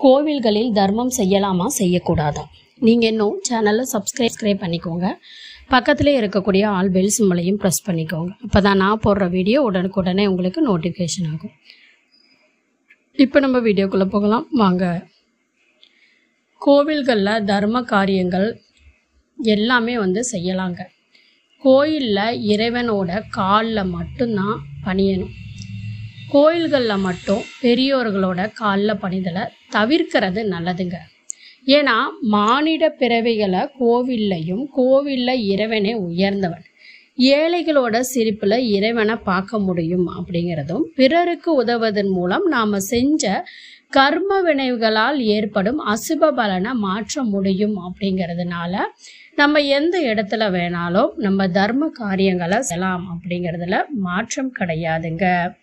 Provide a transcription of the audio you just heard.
கோவில்களில் தர்மம் செய்யலாமா செய்யக்கூடாதா நீங்கள் இன்னும் சேனலை சப்ஸ்கிரைப் பண்ணிக்கோங்க பக்கத்திலே இருக்கக்கூடிய ஆல் பெல் சிம்பளையும் ப்ரெஸ் பண்ணிக்கோங்க அப்போ தான் நான் போடுற வீடியோ உடனுக்குடனே உங்களுக்கு நோட்டிஃபிகேஷன் ஆகும் இப்போ நம்ம வீடியோக்குள்ளே போகலாம் வாங்க கோவில்களில் தர்ம காரியங்கள் எல்லாமே வந்து செய்யலாங்க கோயிலில் இறைவனோட காலில் மட்டும்தான் பணியணும் கோயில்களில் மட்டும் பெரியோர்களோட காலில் பணிதலை தவிர்க்கிறது நல்லதுங்க ஏன்னா மானிட பிறவிகளை கோவில்லையும் கோவிலில் இறைவனே உயர்ந்தவன் ஏழைகளோட சிரிப்பில் இறைவனை பார்க்க முடியும் அப்படிங்கிறதும் பிறருக்கு உதவுவதன் மூலம் நாம் செஞ்ச கர்ம வினைவுகளால் ஏற்படும் அசுப பலனை மாற்ற முடியும் அப்படிங்கிறதுனால நம்ம எந்த இடத்துல வேணாலும் நம்ம தர்ம காரியங்களை செய்யலாம் அப்படிங்கிறதுல மாற்றம் கிடையாதுங்க